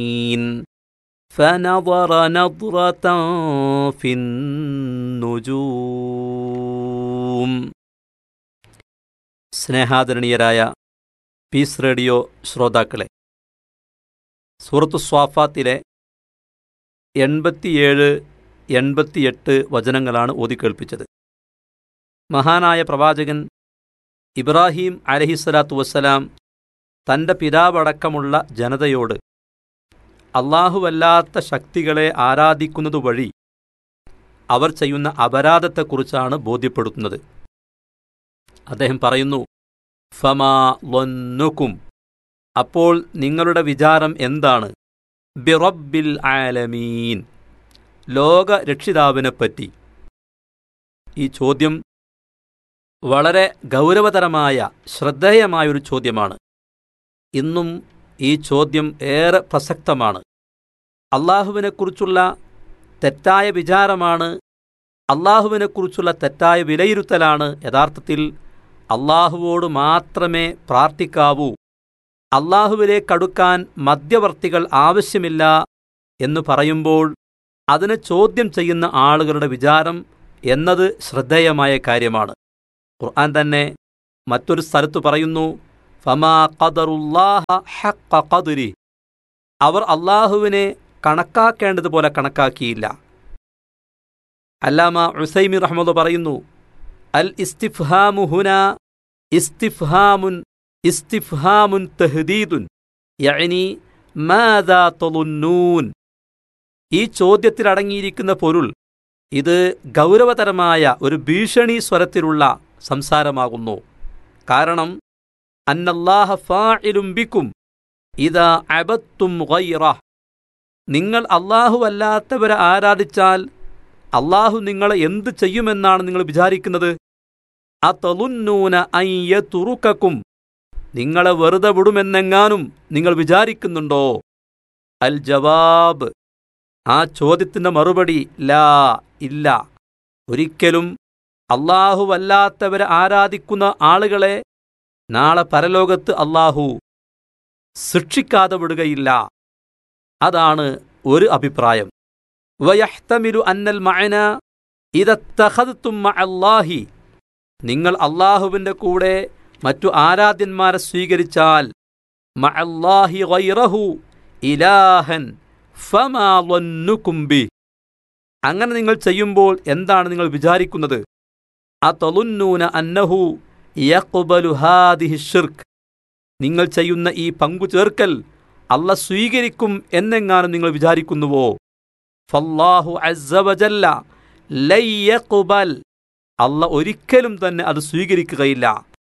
فنظر نظرة في النجوم സ്നേഹാദരണീയരായ piece radio ശ്രോതാക്കളെ സൂറത്തു സ്വാഫാത്തിലെ എൺപത്തിയേഴ് എൺപത്തിയെട്ട് വചനങ്ങളാണ് ഓതിക്കേൾപ്പിച്ചത് മഹാനായ പ്രവാചകൻ ഇബ്രാഹിം അലഹിസ്സലാത്തു വസ്സലാം തൻ്റെ പിതാവടക്കമുള്ള ജനതയോട് അള്ളാഹുവല്ലാത്ത ശക്തികളെ ആരാധിക്കുന്നത് വഴി അവർ ചെയ്യുന്ന അപരാധത്തെക്കുറിച്ചാണ് ബോധ്യപ്പെടുത്തുന്നത് അദ്ദേഹം പറയുന്നു ഫമാ ലൊന്നുക്കും അപ്പോൾ നിങ്ങളുടെ വിചാരം എന്താണ് ബിറബിൽ ആലമീൻ ലോക രക്ഷിതാവിനെപ്പറ്റി ഈ ചോദ്യം വളരെ ഗൗരവതരമായ ശ്രദ്ധേയമായൊരു ചോദ്യമാണ് ഇന്നും ഈ ചോദ്യം ഏറെ പ്രസക്തമാണ് അള്ളാഹുവിനെക്കുറിച്ചുള്ള തെറ്റായ വിചാരമാണ് അള്ളാഹുവിനെക്കുറിച്ചുള്ള തെറ്റായ വിലയിരുത്തലാണ് യഥാർത്ഥത്തിൽ അള്ളാഹുവോട് മാത്രമേ പ്രാർത്ഥിക്കാവൂ അള്ളാഹുവിലേക്കടുക്കാൻ മധ്യവർത്തികൾ ആവശ്യമില്ല എന്ന് പറയുമ്പോൾ അതിനെ ചോദ്യം ചെയ്യുന്ന ആളുകളുടെ വിചാരം എന്നത് ശ്രദ്ധേയമായ കാര്യമാണ് ഖുർആൻ തന്നെ മറ്റൊരു സ്ഥലത്ത് പറയുന്നു ഫമാ ഖദറുല്ലാഹ ഹഖ ഖദരി അവർ അള്ളാഹുവിനെ കണക്കാക്കേണ്ടതുപോലെ കണക്കാക്കിയില്ല അല്ലാമ ഉസൈമി റഹ്മദ് പറയുന്നു അൽ ഇസ്തിഫ്ഹാമു ഹുന ഇസ്തിഫ്ഹാമുൻ ഇസ്തിഫ്ഹാമുൻ തഹ്ദീദുൻ യഅനി മാദാ തളുന്നൂൻ ഈ ചോദ്യത്തിൽ അടങ്ങിയിരിക്കുന്ന പൊരുൾ ഇത് ഗൗരവതരമായ ഒരു ഭീഷണി സ്വരത്തിലുള്ള സംസാരമാകുന്നു കാരണം അന്നല്ലാഹ ഫാഇലും ബിക്കും ഇതാ അബത്തും ഗൈറ നിങ്ങൾ അള്ളാഹു അല്ലാത്തവരെ ആരാധിച്ചാൽ അള്ളാഹു നിങ്ങളെ എന്ത് ചെയ്യുമെന്നാണ് നിങ്ങൾ വിചാരിക്കുന്നത് അത്തലുന്നൂന അയ്യ തുറുക്കും നിങ്ങളെ വെറുതെ വിടുമെന്നെങ്ങാനും നിങ്ങൾ വിചാരിക്കുന്നുണ്ടോ അൽ ജവാബ് ആ ചോദ്യത്തിന്റെ മറുപടി ലാ ഇല്ല ഒരിക്കലും അല്ലാഹുവല്ലാത്തവരെ ആരാധിക്കുന്ന ആളുകളെ നാളെ പരലോകത്ത് അള്ളാഹു ശിക്ഷിക്കാതെ വിടുകയില്ല അതാണ് ഒരു അഭിപ്രായം വയഹ്തമിലു അന്നൽ മഅന ഇതത്തഖദ്തും മഅല്ലാഹി നിങ്ങൾ അള്ളാഹുവിൻ്റെ കൂടെ മറ്റു ആരാധ്യന്മാരെ സ്വീകരിച്ചാൽ മഅല്ലാഹി ഗൈറഹു ഇലാഹൻ ഫമാ ളന്നുകും ബി അങ്ങനെ നിങ്ങൾ ചെയ്യുമ്പോൾ എന്താണ് നിങ്ങൾ വിചാരിക്കുന്നത് അതളുന്നൂന അന്നഹു യഖ്ബലു ഹാദിഹി ഷിർക്ക് നിങ്ങൾ ചെയ്യുന്ന ഈ പങ്കു ചേർക്കൽ അല്ല സ്വീകരിക്കും എന്നെങ്ങാനും നിങ്ങൾ വിചാരിക്കുന്നുവോ ഫല്ലാഹു അസ്സവജല്ല ലയ്യഖ്ബൽ അല്ല ഒരിക്കലും തന്നെ അത് സ്വീകരിക്കുകയില്ല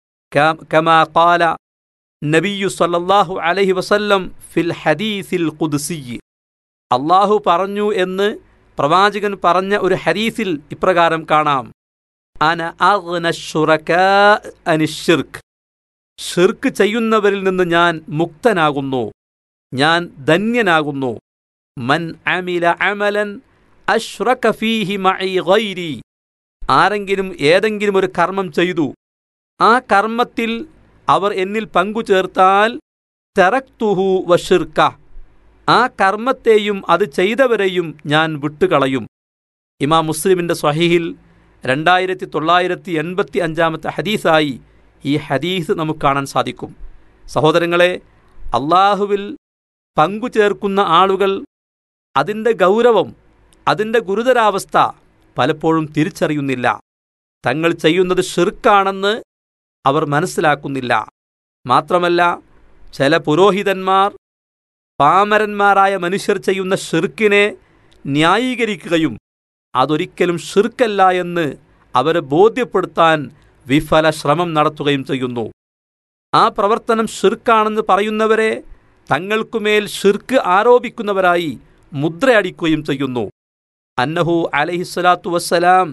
കമാ ഖാല നബിയു സല്ലല്ലാഹു അലൈഹി വസല്ലം ഫിൽ ഹദീസിൽ ഖുദ്സി അള്ളാഹു പറഞ്ഞു എന്ന് പ്രവാചകൻ പറഞ്ഞ ഒരു ഹരീസിൽ ഇപ്രകാരം കാണാം അന അഗ്ന ശുറകാ അനിഷിർക്ക് ഷിർക്ക് ചെയ്യുന്നവരിൽ നിന്ന് ഞാൻ മുക്തനാകുന്നു ഞാൻ ധന്യനാകുന്നു മൻ അമില അമലൻ അഷ്റക ഫീഹി മഇ ഗൈരി ആരെങ്കിലും ഏതെങ്കിലും ഒരു കർമ്മം ചെയ്തു ആ കർമ്മത്തിൽ അവർ എന്നിൽ പങ്കു ചേർത്താൽ തെറക്തുഹു വഷിർക്ക ആ കർമ്മത്തെയും അത് ചെയ്തവരെയും ഞാൻ വിട്ടുകളയും ഇമാം മുസ്ലിമിന്റെ സ്വഹീഹിൽ രണ്ടായിരത്തി തൊള്ളായിരത്തി എൺപത്തി അഞ്ചാമത്തെ ഹദീസായി ഈ ഹദീസ് നമുക്ക് കാണാൻ സാധിക്കും സഹോദരങ്ങളെ അള്ളാഹുവിൽ പങ്കു ചേർക്കുന്ന ആളുകൾ അതിൻ്റെ ഗൗരവം അതിൻ്റെ ഗുരുതരാവസ്ഥ പലപ്പോഴും തിരിച്ചറിയുന്നില്ല തങ്ങൾ ചെയ്യുന്നത് ഷിർക്കാണെന്ന് അവർ മനസ്സിലാക്കുന്നില്ല മാത്രമല്ല ചില പുരോഹിതന്മാർ പാമരന്മാരായ മനുഷ്യർ ചെയ്യുന്ന ഷിർക്കിനെ ന്യായീകരിക്കുകയും അതൊരിക്കലും ഷിർക്കല്ല എന്ന് അവരെ ബോധ്യപ്പെടുത്താൻ വിഫല ശ്രമം നടത്തുകയും ചെയ്യുന്നു ആ പ്രവർത്തനം ഷിർക്കാണെന്ന് പറയുന്നവരെ തങ്ങൾക്കുമേൽ ഷിർക്ക് ആരോപിക്കുന്നവരായി മുദ്രയടിക്കുകയും ചെയ്യുന്നു അന്നഹു അലഹിസ്വലാത്തു വസ്സലാം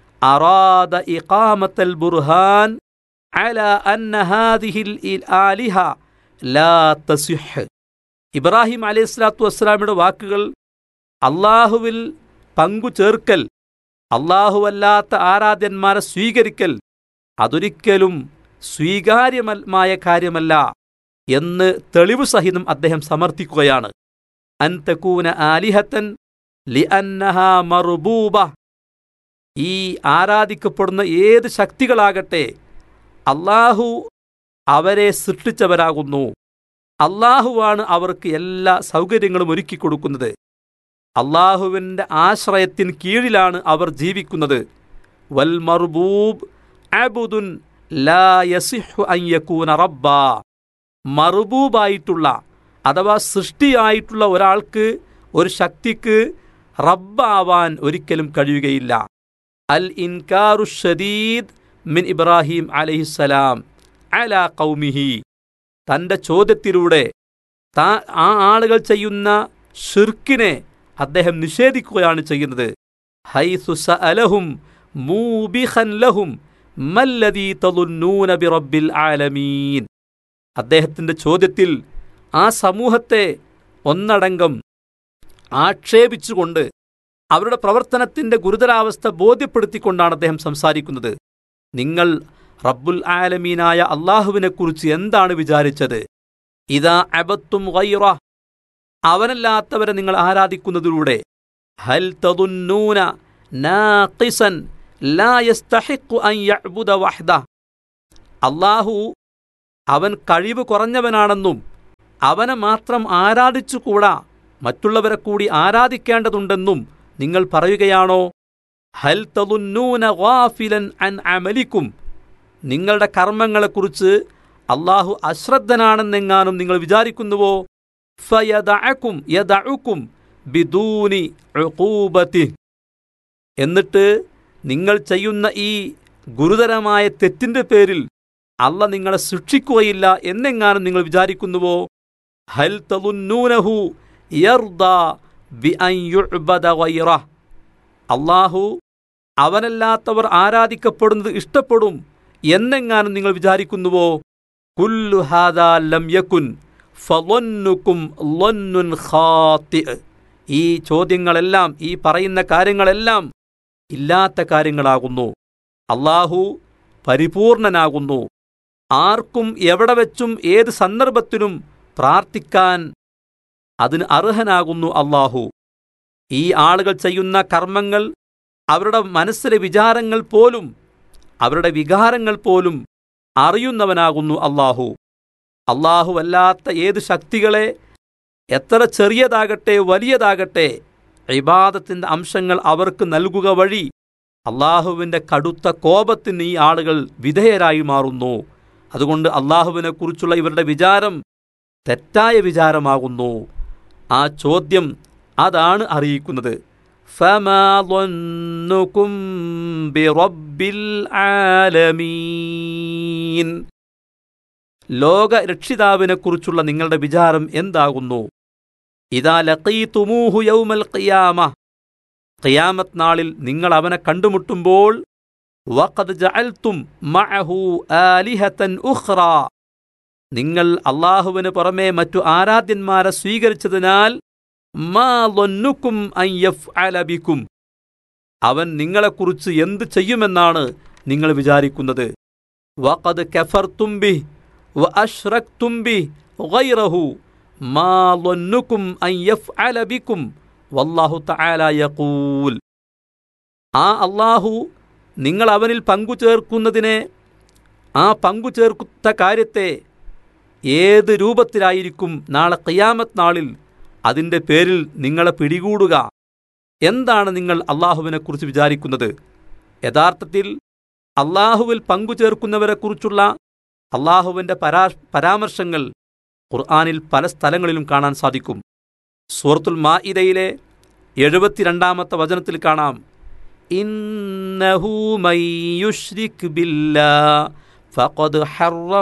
അറാദ ഇഖാമത്തൽ ബുർഹാൻ അല അന്ന ഹാദിഹിൽ ആലിഹ ലാ തസിഹ് ഇബ്രാഹിം അലൈഹി സ്വലാത്തു വസ്സലാമിയുടെ വാക്കുകൾ അള്ളാഹുവിൽ പങ്കു ചേർക്കൽ അള്ളാഹുവല്ലാത്ത ആരാധ്യന്മാരെ സ്വീകരിക്കൽ അതൊരിക്കലും സ്വീകാര്യമായ കാര്യമല്ല എന്ന് തെളിവ് സഹിതം അദ്ദേഹം സമർത്ഥിക്കുകയാണ് അൻ തകൂന ആലിഹത്തൻ ലി അന്നഹ മറുബൂബ ഈ ആരാധിക്കപ്പെടുന്ന ഏത് ശക്തികളാകട്ടെ അള്ളാഹു അവരെ സൃഷ്ടിച്ചവരാകുന്നു അള്ളാഹുവാണ് അവർക്ക് എല്ലാ സൗകര്യങ്ങളും ഒരുക്കി കൊടുക്കുന്നത് അള്ളാഹുവിൻ്റെ ആശ്രയത്തിന് കീഴിലാണ് അവർ ജീവിക്കുന്നത് വൽ മർബൂബ് അബുദുൻ ലാ യസിഹു അൻ യകൂന റബ്ബ മറുബൂബായിട്ടുള്ള അഥവാ സൃഷ്ടിയായിട്ടുള്ള ഒരാൾക്ക് ഒരു ശക്തിക്ക് റബ്ബാവാൻ ഒരിക്കലും കഴിയുകയില്ല അൽ ഇൻകാറു ഷദീദ് മിൻ ഇബ്രാഹിം അലഹിസ്സലാം അല കൗമിഹി തൻ്റെ ചോദ്യത്തിലൂടെ താ ആ ആളുകൾ ചെയ്യുന്ന ഷിർക്കിനെ അദ്ദേഹം നിഷേധിക്കുകയാണ് ചെയ്യുന്നത് ഹൈസു സഅലഹും മൂബിഖൻ ലഹും മല്ലദീ തളുന്നൂന ബിറബ്ബിൽ ആലമീൻ അദ്ദേഹത്തിൻ്റെ ചോദ്യത്തിൽ ആ സമൂഹത്തെ ഒന്നടങ്കം ആക്ഷേപിച്ചുകൊണ്ട് അവരുടെ പ്രവർത്തനത്തിൻ്റെ ഗുരുതരാവസ്ഥ ബോധ്യപ്പെടുത്തിക്കൊണ്ടാണ് അദ്ദേഹം സംസാരിക്കുന്നത് നിങ്ങൾ റബ്ബുൽ ആലമീനായ അള്ളാഹുവിനെക്കുറിച്ച് എന്താണ് വിചാരിച്ചത് ഇതാ അബത്തും ഗൈറ അവനല്ലാത്തവരെ നിങ്ങൾ ആരാധിക്കുന്നതിലൂടെ ഹൽ തദുന്നൂന നാഖിസൻ ലാ യസ്തഹിഖു അൻ യഅ്ബുദ വഹ്ദ അള്ളാഹു അവൻ കഴിവ് കുറഞ്ഞവനാണെന്നും അവനെ മാത്രം ആരാധിച്ചുകൂടാ മറ്റുള്ളവരെ കൂടി ആരാധിക്കേണ്ടതുണ്ടെന്നും നിങ്ങൾ പറയുകയാണോ ഹൽ തദുന്നൂന ഗാഫിലൻ അൻ അമലിക്കും നിങ്ങളുടെ കർമ്മങ്ങളെക്കുറിച്ച് അള്ളാഹു അശ്രദ്ധനാണെന്നെങ്ങാനും നിങ്ങൾ വിചാരിക്കുന്നുവോ ഫയദഅക്കും യദഉക്കും ബിദൂനി ഉഖൂബതി എന്നിട്ട് നിങ്ങൾ ചെയ്യുന്ന ഈ ഗുരുതരമായ തെറ്റിന്റെ പേരിൽ അല്ല നിങ്ങളെ ശിക്ഷിക്കുകയില്ല എന്നെങ്ങാനും നിങ്ങൾ വിചാരിക്കുന്നുവോ ഹൽ തലുന്നൂനഹു യർദ ബി അൻ യുഅ്ബദ ഗൈറഹ് അള്ളാഹു അവനല്ലാത്തവർ ആരാധിക്കപ്പെടുന്നത് ഇഷ്ടപ്പെടും എന്നെങ്ങാനും നിങ്ങൾ വിചാരിക്കുന്നുവോ കുല്ലു ഹാദാ ലം യകുൻ ഫളന്നുക്കും ലന്നുൻ ഖാത്തി ഈ ചോദ്യങ്ങളെല്ലാം ഈ പറയുന്ന കാര്യങ്ങളെല്ലാം ഇല്ലാത്ത കാര്യങ്ങളാകുന്നു അള്ളാഹു പരിപൂർണനാകുന്നു ആർക്കും എവിടെ വെച്ചും ഏത് സന്ദർഭത്തിലും പ്രാർത്ഥിക്കാൻ അതിന് അർഹനാകുന്നു അള്ളാഹു ഈ ആളുകൾ ചെയ്യുന്ന കർമ്മങ്ങൾ അവരുടെ മനസ്സിലെ വിചാരങ്ങൾ പോലും അവരുടെ വികാരങ്ങൾ പോലും അറിയുന്നവനാകുന്നു അള്ളാഹു അല്ലാത്ത ഏത് ശക്തികളെ എത്ര ചെറിയതാകട്ടെ വലിയതാകട്ടെ ഇബാദത്തിൻ്റെ അംശങ്ങൾ അവർക്ക് നൽകുക വഴി അള്ളാഹുവിൻ്റെ കടുത്ത കോപത്തിന് ഈ ആളുകൾ വിധേയരായി മാറുന്നു അതുകൊണ്ട് അള്ളാഹുവിനെക്കുറിച്ചുള്ള ഇവരുടെ വിചാരം തെറ്റായ വിചാരമാകുന്നു ആ ചോദ്യം അതാണ് അറിയിക്കുന്നത് فما ظنكم برب العالمين ലോക രക്ഷിതാവിനെക്കുറിച്ചുള്ള നിങ്ങളുടെ വിചാരം എന്താകുന്നു ഇതാ ലഖീതുമൂഹു യൗമൽ ഖിയാമ ഖിയാമത്ത് നാളിൽ നിങ്ങൾ അവനെ കണ്ടുമുട്ടുമ്പോൾ വഖദ് ജഅൽതും മഅഹു ആലിഹതൻ ഉഖ്റ നിങ്ങൾ അള്ളാഹുവിന് പുറമെ മറ്റു ആരാധ്യന്മാരെ സ്വീകരിച്ചതിനാൽ മാ ലൊന്നുക്കും അയ്യഫ് അവൻ നിങ്ങളെക്കുറിച്ച് എന്ത് ചെയ്യുമെന്നാണ് നിങ്ങൾ വിചാരിക്കുന്നത് വഖദ് കഫർത്തുംബി വ അഷ്റക്തുംബി ഗൈറഹു മാ ലൊന്നുക്കും അയ്യഫ് ബിക്കും വല്ലാഹു തആല യഖൂൽ ആ അള്ളാഹു നിങ്ങൾ അവനിൽ പങ്കു ചേർക്കുന്നതിനെ ആ പങ്കു ചേർക്കുന്ന കാര്യത്തെ ഏത് രൂപത്തിലായിരിക്കും നാളെ ഖിയാമത്ത് നാളിൽ അതിൻ്റെ പേരിൽ നിങ്ങളെ പിടികൂടുക എന്താണ് നിങ്ങൾ അള്ളാഹുവിനെക്കുറിച്ച് വിചാരിക്കുന്നത് യഥാർത്ഥത്തിൽ അള്ളാഹുവിൽ പങ്കുചേർക്കുന്നവരെക്കുറിച്ചുള്ള അള്ളാഹുവിൻ്റെ പരാ പരാമർശങ്ങൾ ഖുർആാനിൽ പല സ്ഥലങ്ങളിലും കാണാൻ സാധിക്കും സൂറത്തുൽ മാഇദയിലെ എഴുപത്തിരണ്ടാമത്തെ വചനത്തിൽ കാണാം ഇന്നഹു മൈ യുശ്രിക് ബില്ലാ ഫഖദ് ഹറമ